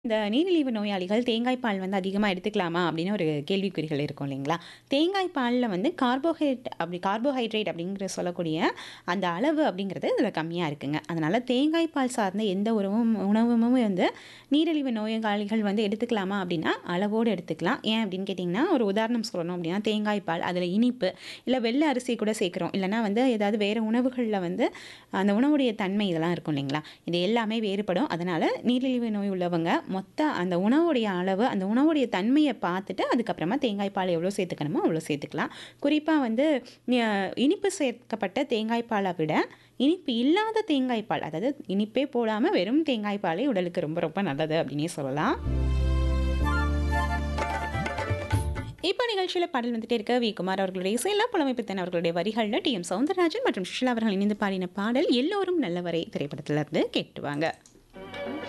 இந்த நீரிழிவு நோயாளிகள் தேங்காய் பால் வந்து அதிகமா எடுத்துக்கலாமா? அப்படின்னு ஒரு கேள்விக்குறிகள் இருக்கும் இல்லைங்களா? தேங்காய் பால்ல வந்து கார்போஹைட் அப்படி கார்போஹைட்ரேட் அப்படிங்கிற சொல்லக்கூடிய அந்த அளவு அப்படிங்கிறது இதில கம்மியா இருக்குங்க. அதனால தேங்காய் பால் சார்ந்த எந்த உறவும் உணவும் வந்து நீரிழிவு நோயாளிகள் வந்து எடுத்துக்கலாமா? அப்படின்னா, அளவோடு எடுத்துக்கலாம். ஏன் அப்படின்னு கேட்டிங்கன்னா, ஒரு உதாரணம் சொல்லணும் அப்படின்னா, தேங்காய் பால் அதில இனிப்பு, இல்ல வெள்ள அரிசி கூட சேர்க்கிறோம். இல்லன்னா வந்து ஏதாவது வேற உணவுகள்ல வந்து அந்த உணவுடைய தன்மை இதெல்லாம் இருக்கும் இல்லைங்களா? இது எல்லாமே வேறுபடும். அதனால நீரிழிவு நோய் உள்ளவங்க மொத்த அந்த உணவுடைய அளவு, அந்த உணவுடைய தன்மைய பார்த்துட்டு, அதுக்கப்புறமா தேங்காய் பால் எவ்வளோ சேர்த்துக்கணுமோ அவ்வளோ சேர்த்துக்கலாம். குறிப்பா வந்து அ இனிப்பு சேர்க்கப்பட்ட தேங்காய் பால விட, இனிப்பு இல்லாத தேங்காய் பால், அதாவது இனிப்பே போடாம வெறும் தேங்காய் பாலே உடலுக்கு ரொம்ப ரொம்ப நல்லது அப்படின்னே சொல்லலாம். இப்ப நிகழ்ச்சியில பாடல் வந்துட்டே இருக்கு. வி. குமார் அவர்களுடைய இசையில புலமைப்பித்தன் அவர்களுடைய வரிகள்ல டி. எம். சௌந்தரராஜன் மற்றும் சுஷீலா அவர்கள் இணைந்து பாடின பாடல் எல்லோரும் நல்லவரே திரைப்படத்திலிருந்து கேட்டு வாங்க.